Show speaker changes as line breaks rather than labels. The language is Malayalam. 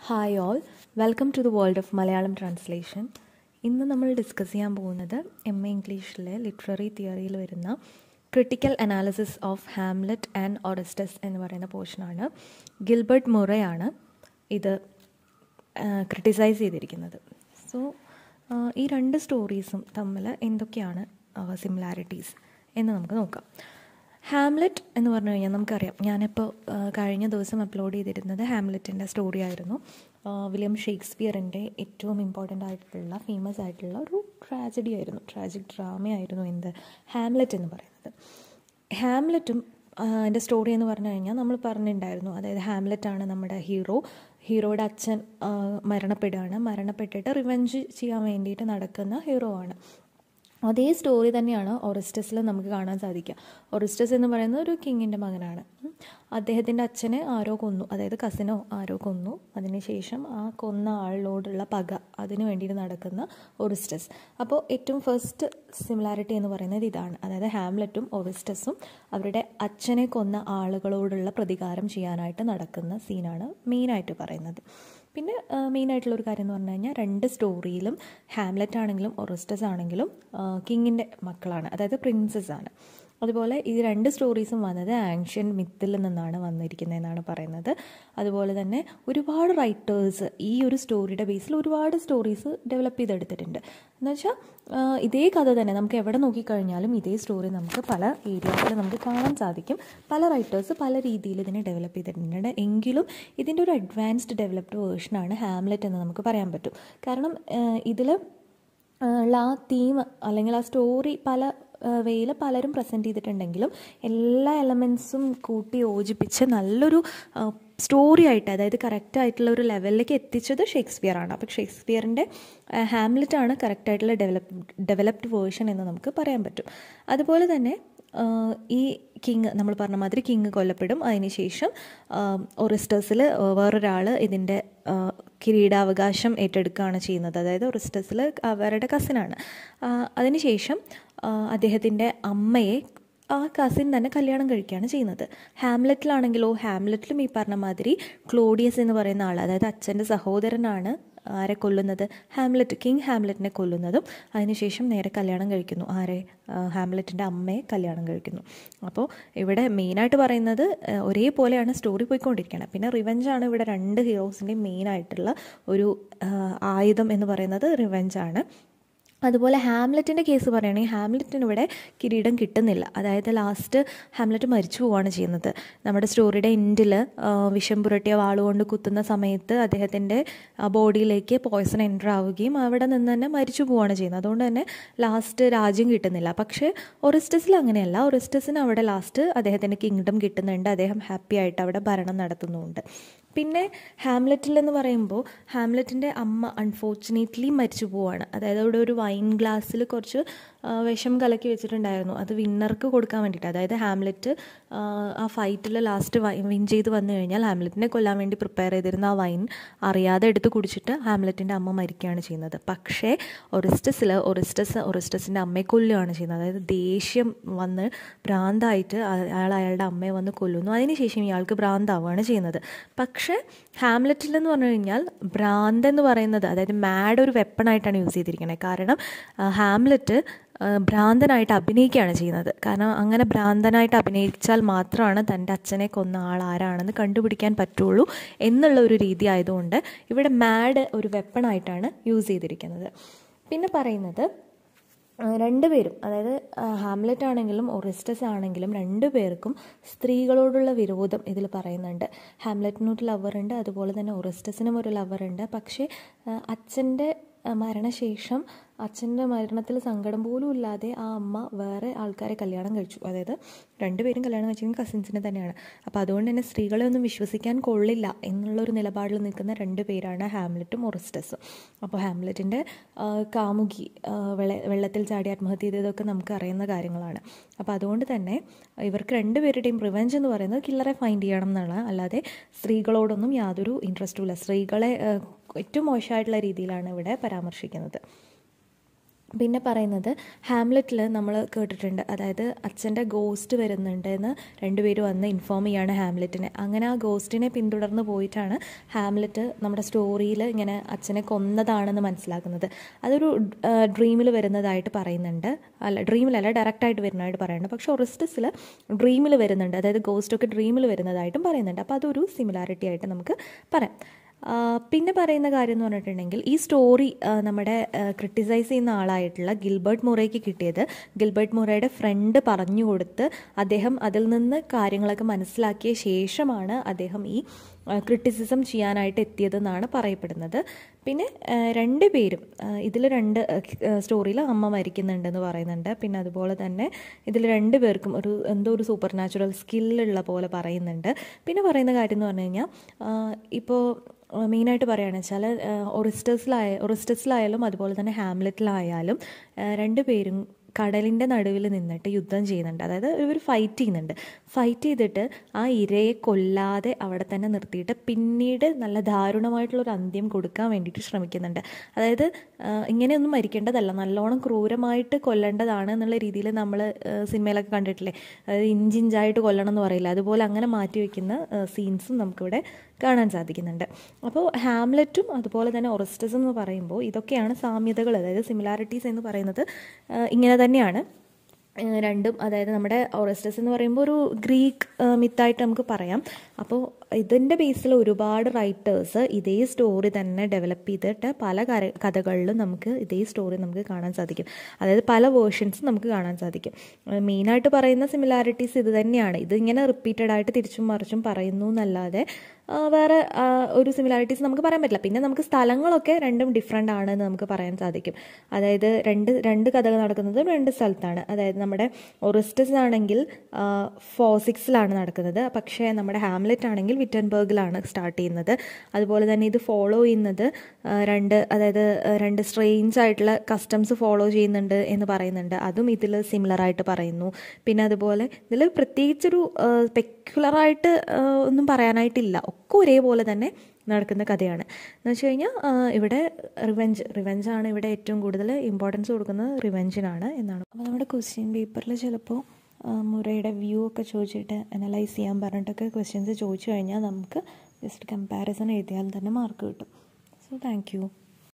hi all welcome to the world of Malayalam translation ഇന്ന് നമ്മൾ ഡിസ്കസ് ചെയ്യാൻ പോകുന്നത് എം എ ഇംഗ്ലീഷിലെ ലിറ്റററി തിയറിയിൽ വരുന്ന critical analysis of Hamlet and Orestes എന്ന് പറയുന്ന പോർഷനാണ് ഗിൽബർട്ട് മുറയാണ് ഇത് ക്രിട്ടിസൈസ് ചെയ്തിരിക്കുന്നത് സോ ഈ രണ്ട് സ്റ്റോറീസും തമ്മിൽ എന്തൊക്കെയാണ് സിമിലാരിറ്റീസ് എന്ന് നമുക്ക് നോക്കാം ഹാംലെറ്റ് എന്ന് പറഞ്ഞു കഴിഞ്ഞാൽ നമുക്കറിയാം ഞാനിപ്പോൾ കഴിഞ്ഞ ദിവസം അപ്ലോഡ് ചെയ്തിരുന്നത് ഹാംലെറ്റിൻ്റെ സ്റ്റോറി ആയിരുന്നു വില്യം ഷേക്സ്പിയറിൻ്റെ ഏറ്റവും ഇമ്പോർട്ടൻ്റ് ആയിട്ടുള്ള ഫേമസ് ആയിട്ടുള്ള ഒരു ട്രാജഡി ആയിരുന്നു ട്രാജിക് ഡ്രാമയായിരുന്നു എന്ത് ഹാംലെറ്റ് എന്ന് പറയുന്നത് ഹാംലെറ്റും അതിൻ്റെ സ്റ്റോറി എന്ന് പറഞ്ഞു കഴിഞ്ഞാൽ നമ്മൾ പറഞ്ഞിട്ടുണ്ടായിരുന്നു അതായത് ഹാംലെറ്റാണ് നമ്മുടെ ഹീറോ ഹീറോയുടെ അച്ഛൻ മരണപ്പെടുകയാണ് മരണപ്പെട്ടിട്ട് റിവെഞ്ച് ചെയ്യാൻ വേണ്ടിയിട്ട് നടക്കുന്ന ഹീറോ ആണ് അതേ സ്റ്റോറി തന്നെയാണ് ഒറിസ്റ്റസിൽ നമുക്ക് കാണാൻ സാധിക്കുക ഒറിസ്റ്റസ് എന്ന് പറയുന്നത് ഒരു കിങ്ങിൻ്റെ മകനാണ് അദ്ദേഹത്തിൻ്റെ അച്ഛനെ ആരോ കൊന്നു അതായത് കസിനോ ആരോ കൊന്നു അതിനുശേഷം ആ കൊന്ന ആളിനോടുള്ള പക അതിനു വേണ്ടിയിട്ട് നടക്കുന്ന ഒറിസ്റ്റസ് അപ്പോൾ ഏറ്റവും ഫസ്റ്റ് സിമിലാരിറ്റി എന്ന് പറയുന്നത് ഇതാണ് അതായത് ഹാംലെറ്റും ഒറിസ്റ്റസും അവരുടെ അച്ഛനെ കൊന്ന ആളുകളോടുള്ള പ്രതികാരം ചെയ്യാനായിട്ട് നടക്കുന്ന സീനാണ് മെയിനായിട്ട് പറയുന്നത് പിന്നെ മെയിനായിട്ടുള്ള ഒരു കാര്യം എന്ന് പറഞ്ഞു കഴിഞ്ഞാൽ രണ്ട് സ്റ്റോറിയിലും ഹാംലെറ്റ് ആണെങ്കിലും ഒറിസ്റ്റസ് ആണെങ്കിലും കിങ്ങിൻ്റെ മക്കളാണ് അതായത് പ്രിൻസസ് ആണ് അതുപോലെ ഈ രണ്ട് സ്റ്റോറീസും വന്നത് ആൻഷ്യൻ മിത്തിൽ നിന്നാണ് വന്നിരിക്കുന്നതെന്നാണ് പറയുന്നത് അതുപോലെ തന്നെ ഒരുപാട് റൈറ്റേഴ്സ് ഈ ഒരു സ്റ്റോറിയുടെ ബേസിൽ ഒരുപാട് സ്റ്റോറീസ് ഡെവലപ്പ് ചെയ്തെടുത്തിട്ടുണ്ട് എന്ന് വെച്ചാൽ ഇതേ കഥ തന്നെ നമുക്ക് എവിടെ നോക്കിക്കഴിഞ്ഞാലും ഇതേ സ്റ്റോറി നമുക്ക് പല ഏരിയാസിൽ നമുക്ക് കാണാൻ സാധിക്കും പല റൈറ്റേഴ്സ് പല രീതിയിൽ ഇതിനെ ഡെവലപ്പ് ചെയ്തിട്ടുണ്ട് എങ്കിലും ഇതിൻ്റെ ഒരു അഡ്വാൻസ്ഡ് ഡെവലപ്ഡ് വേർഷനാണ് ഹാംലെറ്റ് എന്ന് നമുക്ക് പറയാൻ പറ്റും കാരണം ഇതിൽ ഉള്ള ആ തീം അല്ലെങ്കിൽ ആ സ്റ്റോറി പല വേയിൽ പലരും പ്രസൻറ്റ് ചെയ്തിട്ടുണ്ടെങ്കിലും എല്ലാ എലമെൻസും കൂട്ടി യോജിപ്പിച്ച് നല്ലൊരു സ്റ്റോറി ആയിട്ട് അതായത് കറക്റ്റ് ആയിട്ടുള്ള ഒരു ലെവലിലേക്ക് എത്തിച്ചത് ഷേക്സ്പിയർ ആണ് അപ്പോൾ ഷേക്സ്പിയറിൻ്റെ ഹാംലെറ്റ് ആണ് കറക്റ്റ് ആയിട്ടുള്ള ഡെവലപ്പ് ഡെവലപ്ഡ് വേർഷൻ എന്ന് നമുക്ക് പറയാൻ പറ്റും അതുപോലെ തന്നെ ഈ കിങ് നമ്മൾ പറഞ്ഞ മാതിരി കിങ് കൊല്ലപ്പെടും അതിനുശേഷം ഒറിസ്റ്റേഴ്സിൽ വേറൊരാൾ ഇതിൻ്റെ കിരീടാവകാശം ഏറ്റെടുക്കുകയാണ് ചെയ്യുന്നത് അതായത് ഒറിസ്റ്റസിൽ അവരുടെ കസിനാണ് അതിനുശേഷം അദ്ദേഹത്തിൻ്റെ അമ്മയെ ആ കസിൻ തന്നെ കല്യാണം കഴിക്കുകയാണ് ചെയ്യുന്നത് ഹാംലെറ്റിലാണെങ്കിലോ ഹാംലെറ്റിലും ഈ പറഞ്ഞ മാതിരി ക്ലോഡിയസ് എന്ന് പറയുന്ന ആൾ അതായത് അച്ഛൻ്റെ സഹോദരനാണ് ആരെ കൊല്ലുന്നത് ഹാംലെറ്റ് കിങ് ഹാംലെറ്റിനെ കൊല്ലുന്നതും അതിനുശേഷം നേരെ കല്യാണം കഴിക്കുന്നു ആരെ ഹാംലെറ്റിൻ്റെ അമ്മയെ കല്യാണം കഴിക്കുന്നു അപ്പോൾ ഇവിടെ മെയിനായിട്ട് പറയുന്നത് ഒരേപോലെയാണ് സ്റ്റോറി പോയിക്കൊണ്ടിരിക്കുന്നത് പിന്നെ റിവെഞ്ചാണ് ഇവിടെ രണ്ട് ഹീറോസിൻ്റെയും മെയിനായിട്ടുള്ള ഒരു ആയുധം എന്ന് പറയുന്നത് റിവെഞ്ചാണ് അതുപോലെ ഹാംലെറ്റിൻ്റെ കേസ് പറയുകയാണെങ്കിൽ ഹാംലെറ്റിന് ഇവിടെ കിരീടം കിട്ടുന്നില്ല അതായത് ലാസ്റ്റ് ഹാംലെറ്റ് മരിച്ചു പോവുകയാണ് ചെയ്യുന്നത് നമ്മുടെ സ്റ്റോറിയുടെ എൻഡിൽ വിഷം പുരട്ടിയ വാളുകൊണ്ട് കുത്തുന്ന സമയത്ത് അദ്ദേഹത്തിൻ്റെ ബോഡിയിലേക്ക് പോയ്സൺ എൻ്റർ ആവുകയും അവിടെ നിന്ന് തന്നെ മരിച്ചു പോവുകയാണ് ചെയ്യുന്നത് അതുകൊണ്ട് തന്നെ ലാസ്റ്റ് രാജ്യം കിട്ടുന്നില്ല പക്ഷേ ഒറിസ്റ്റസിൽ അങ്ങനെയല്ല ഒറിസ്റ്റസിന് അവിടെ ലാസ്റ്റ് അദ്ദേഹത്തിൻ്റെ കിങ്ഡം കിട്ടുന്നുണ്ട് അദ്ദേഹം ഹാപ്പി ആയിട്ട് അവിടെ ഭരണം നടത്തുന്നുമുണ്ട് പിന്നെ ഹാംലെറ്റിൽ എന്ന് പറയുമ്പോൾ ഹാംലെറ്റിൻ്റെ അമ്മ അൺഫോർച്ചുനേറ്റ്ലി മരിച്ചു പോവാണ് അതായത് അവിടെ ഒരു വൈൻ ഗ്ലാസ്സിൽ കുറച്ച് വിഷം കലക്കി വെച്ചിട്ടുണ്ടായിരുന്നു അത് വിന്നർക്ക് കൊടുക്കാൻ വേണ്ടിയിട്ട് അതായത് ഹാംലെറ്റ് ആ ഫൈറ്റിൽ ലാസ്റ്റ് വൈൻ വിൻ ചെയ്ത് വന്നു കഴിഞ്ഞാൽ ഹാംലെറ്റിനെ കൊല്ലാൻ വേണ്ടി പ്രിപ്പയർ ചെയ്തിരുന്ന ആ വൈൻ അറിയാതെ എടുത്ത് കുടിച്ചിട്ട് ഹാംലെറ്റിൻ്റെ അമ്മ മരിക്കുകയാണ് ചെയ്യുന്നത് പക്ഷേ ഒറിസ്റ്റസിൽ ഒറിസ്റ്റസ് ഒറിസ്റ്റസിൻ്റെ അമ്മയെ കൊല്ലുകയാണ് ചെയ്യുന്നത് അതായത് ദേഷ്യം വന്ന് ഭ്രാന്തായിട്ട് അയാൾ അയാളുടെ അമ്മയെ വന്ന് കൊല്ലുന്നു അതിനുശേഷം ഇയാൾക്ക് ഭ്രാന്താവുകയാണ് ചെയ്യുന്നത് പക്ഷേ ഹാംലെറ്റിൽ എന്ന് പറഞ്ഞു കഴിഞ്ഞാൽ ഭ്രാന്ത് എന്ന് പറയുന്നത് അതായത് മാഡ് ഒരു വെപ്പണായിട്ടാണ് യൂസ് ചെയ്തിരിക്കുന്നത് കാരണം ഹാംലെറ്റ് ഭ്രാന്തനായിട്ട് അഭിനയിക്കുകയാണ് ചെയ്യുന്നത് കാരണം അങ്ങനെ ഭ്രാന്തനായിട്ട് അഭിനയിച്ചാൽ മാത്രമാണ് തൻ്റെ അച്ഛനെ കൊന്ന ആൾ ആരാണെന്ന് കണ്ടുപിടിക്കാൻ പറ്റുള്ളൂ എന്നുള്ള ഒരു രീതി ആയതുകൊണ്ട് ഇവിടെ മാഡ് ഒരു വെപ്പണായിട്ടാണ് യൂസ് ചെയ്തിരിക്കുന്നത് പിന്നെ പറയുന്നത് രണ്ടുപേരും അതായത് ഹാംലെറ്റ് ആണെങ്കിലും ഒറിസ്റ്റസ് ആണെങ്കിലും രണ്ടുപേർക്കും സ്ത്രീകളോടുള്ള വിരോധം ഇതിൽ പറയുന്നുണ്ട് ഹാംലെറ്റിനൊരു ലവറുണ്ട് അതുപോലെ തന്നെ ഒറിസ്റ്റസിനും ഒരു ലവറുണ്ട് പക്ഷേ അച്ഛൻ്റെ മരണശേഷം അച്ഛൻ്റെ മരണത്തിൽ സങ്കടം പോലും ഇല്ലാതെ ആ അമ്മ വേറെ ആൾക്കാരെ കല്യാണം കഴിച്ചു അതായത് രണ്ടുപേരും കല്യാണം കഴിച്ചിരിക്കുന്നത് കസിൻസിനെ തന്നെയാണ് അപ്പോൾ അതുകൊണ്ട് തന്നെ സ്ത്രീകളെ ഒന്നും വിശ്വസിക്കാൻ കൊള്ളില്ല എന്നുള്ളൊരു നിലപാടിൽ നിൽക്കുന്ന രണ്ട് പേരാണ് ഹാംലെറ്റും ഒറിസ്റ്റസും അപ്പോൾ ഹാംലെറ്റിൻ്റെ കാമുകി വെള്ള വെള്ളത്തിൽ ചാടി ആത്മഹത്യ ചെയ്തതൊക്കെ നമുക്ക് അറിയുന്ന കാര്യങ്ങളാണ് അപ്പോൾ അതുകൊണ്ട് തന്നെ ഇവർക്ക് രണ്ടുപേരുടെയും റിവെഞ്ച് എന്ന് പറയുന്നത് കില്ലറെ ഫൈൻഡ് ചെയ്യണം എന്നുള്ള അല്ലാതെ സ്ത്രീകളോടൊന്നും യാതൊരു ഇൻട്രസ്റ്റും ഇല്ല സ്ത്രീകളെ ഏറ്റവും മോശമായിട്ടുള്ള രീതിയിലാണ് ഇവിടെ പരാമർശിക്കുന്നത് പിന്നെ പറയുന്നത് ഹാംലെറ്റിൽ നമ്മൾ കേട്ടിട്ടുണ്ട് അതായത് അച്ഛൻ്റെ ഗോസ്റ്റ് വരുന്നുണ്ട് എന്ന് രണ്ടുപേരും വന്ന് ഇൻഫോം ചെയ്യാണ് ഹാംലെറ്റിനെ അങ്ങനെ ആ ഗോസ്റ്റിനെ പിന്തുടർന്ന് പോയിട്ടാണ് ഹാംലെറ്റ് നമ്മുടെ സ്റ്റോറിയിൽ ഇങ്ങനെ അച്ഛനെ കൊന്നതാണെന്ന് മനസ്സിലാക്കുന്നത് അതൊരു ഡ്രീമിൽ വരുന്നതായിട്ട് പറയുന്നുണ്ട് അല്ല ഡ്രീമിലല്ല ഡയറക്റ്റായിട്ട് വരുന്നതായിട്ട് പറയുന്നുണ്ട് പക്ഷേ ഒറിസ്റ്റസിൽ ഡ്രീമിൽ വരുന്നുണ്ട് അതായത് ഗോസ്റ്റൊക്കെ ഡ്രീമിൽ വരുന്നതായിട്ടും പറയുന്നുണ്ട് അപ്പോൾ അതൊരു സിമിലാരിറ്റി ആയിട്ട് നമുക്ക് പറയാം പിന്നെ പറയുന്ന കാര്യം എന്ന് പറഞ്ഞിട്ടുണ്ടെങ്കിൽ ഈ സ്റ്റോറി നമ്മുടെ ക്രിട്ടിസൈസ് ചെയ്യുന്ന ആളായിട്ടുള്ള ഗിൽബർട്ട് മുറയ്ക്ക് കിട്ടിയത് ഗിൽബർട്ട് മുറയുടെ ഫ്രണ്ട് പറഞ്ഞു കൊടുത്ത് അദ്ദേഹം അതിൽ നിന്ന് കാര്യങ്ങളൊക്കെ മനസ്സിലാക്കിയ ശേഷമാണ് അദ്ദേഹം ഈ ക്രിറ്റിസിസം ചെയ്യാനായിട്ട് എത്തിയതെന്നാണ് പറയപ്പെടുന്നത് പിന്നെ രണ്ട് പേരും ഇതിൽ രണ്ട് സ്റ്റോറിയിൽ അമ്മ മരിക്കുന്നുണ്ടെന്ന് പറയുന്നുണ്ട് പിന്നെ അതുപോലെ തന്നെ ഇതിൽ രണ്ട് പേർക്കും ഒരു എന്തോ ഒരു സൂപ്പർ നാച്ചുറൽ സ്കില്ലുള്ള പോലെ പറയുന്നുണ്ട് പിന്നെ പറയുന്ന കാര്യം എന്ന് പറഞ്ഞു കഴിഞ്ഞാൽ ഇപ്പോൾ മെയിനായിട്ട് പറയുകയാണെന്ന് വെച്ചാൽ ഒറിസ്റ്റസിലായ ഒറിസ്റ്റസിലായാലും അതുപോലെ തന്നെ ഹാംലെറ്റിലായാലും രണ്ട് പേരും കടലിൻ്റെ നടുവിൽ നിന്നിട്ട് യുദ്ധം ചെയ്യുന്നുണ്ട് അതായത് ഇവർ ഫൈറ്റ് ചെയ്യുന്നുണ്ട് ഫൈറ്റ് ചെയ്തിട്ട് ആ ഇരയെ കൊല്ലാതെ അവിടെ തന്നെ നിർത്തിയിട്ട് പിന്നീട് നല്ല ദാരുണമായിട്ടുള്ളൊരു അന്ത്യം കൊടുക്കാൻ വേണ്ടിയിട്ട് ശ്രമിക്കുന്നുണ്ട് അതായത് ഇങ്ങനെയൊന്നും മരിക്കേണ്ടതല്ല നല്ലോണം ക്രൂരമായിട്ട് കൊല്ലേണ്ടതാണ് എന്നുള്ള രീതിയിൽ നമ്മൾ സിനിമയിലൊക്കെ കണ്ടിട്ടില്ലേ അതായത് ഇഞ്ചിഞ്ചായിട്ട് കൊല്ലണം എന്ന് പറയില്ല അതുപോലെ അങ്ങനെ മാറ്റി വയ്ക്കുന്ന സീൻസും നമുക്കിവിടെ കാണാൻ സാധിക്കുന്നുണ്ട് അപ്പോൾ ഹാംലെറ്റും അതുപോലെ തന്നെ ഒറിസ്റ്റസും എന്ന് പറയുമ്പോൾ ഇതൊക്കെയാണ് സാമ്യതകൾ അതായത് സിമിലാരിറ്റീസ് എന്ന് പറയുന്നത് ഇങ്ങനെ തന്നെയാണ് രണ്ടും അതായത് നമ്മുടെ ഒറസ്റ്റസ് എന്ന് പറയുമ്പോൾ ഒരു ഗ്രീക്ക് മിത്തായിട്ട് നമുക്ക് പറയാം അപ്പോൾ ഇതിൻ്റെ ബേസിൽ ഒരുപാട് റൈറ്റേഴ്സ് ഇതേ സ്റ്റോറി തന്നെ ഡെവലപ്പ് ചെയ്തിട്ട് പല കഥകളിലും നമുക്ക് ഇതേ സ്റ്റോറി നമുക്ക് കാണാൻ സാധിക്കും അതായത് പല വേർഷൻസ് നമുക്ക് കാണാൻ സാധിക്കും മെയിനായിട്ട് പറയുന്ന സിമിലാരിറ്റീസ് ഇത് തന്നെയാണ് ഇത് ഇങ്ങനെ റിപ്പീറ്റഡ് ആയിട്ട് തിരിച്ചും മറിച്ചും പറയുന്നു എന്നല്ലാതെ വേറെ ഒരു സിമിലാരിറ്റീസ് നമുക്ക് പറയാൻ പറ്റില്ല പിന്നെ നമുക്ക് സ്ഥലങ്ങളൊക്കെ രണ്ടും ഡിഫറെൻ്റ് ആണെന്ന് നമുക്ക് പറയാൻ സാധിക്കും അതായത് രണ്ട് രണ്ട് കഥകൾ നടക്കുന്നത് രണ്ട് സ്ഥലത്താണ് അതായത് നമ്മുടെ ഒറിസ്റ്റസ് ആണെങ്കിൽ ഫോസിക്സിലാണ് നടക്കുന്നത് പക്ഷേ നമ്മുടെ ഹാംലെറ്റ് ആണെങ്കിൽ വിറ്റൻബർഗിലാണ് സ്റ്റാർട്ട് ചെയ്യുന്നത് അതുപോലെ തന്നെ ഇത് ഫോളോ ചെയ്യുന്നത് രണ്ട് അതായത് രണ്ട് സ്ട്രെയിൻസ് ആയിട്ടുള്ള കസ്റ്റംസ് ഫോളോ ചെയ്യുന്നുണ്ട് എന്ന് പറയുന്നുണ്ട് അതും ഇതിൽ സിമിലർ ആയിട്ട് പറയുന്നു പിന്നെ അതുപോലെ ഇതിൽ പ്രത്യേകിച്ചൊരു പെക്യുലറായിട്ട് ഒന്നും പറയാനായിട്ടില്ല ഒക്കെ ഒരേപോലെ തന്നെ നടക്കുന്ന കഥയാണ് എന്ന് വെച്ച് കഴിഞ്ഞാൽ ഇവിടെ റിവെഞ്ച് റിവെഞ്ചാണ് ഇവിടെ ഏറ്റവും കൂടുതൽ ഇമ്പോർട്ടൻസ് കൊടുക്കുന്നത് റിവെഞ്ചിനാണ് എന്നാണ് അപ്പോൾ നമ്മുടെ ക്വസ്റ്റ്യൻ പേപ്പറിൽ ചിലപ്പോൾ മുറയുടെ വ്യൂ ഒക്കെ ചോദിച്ചിട്ട് അനലൈസ് ചെയ്യാൻ പറഞ്ഞിട്ടൊക്കെ ക്വസ്റ്റ്യൻസ് ചോദിച്ചു കഴിഞ്ഞാൽ നമുക്ക് ജസ്റ്റ് കമ്പാരിസൺ എഴുതിയാൽ തന്നെ മാർക്ക് കിട്ടും സോ താങ്ക്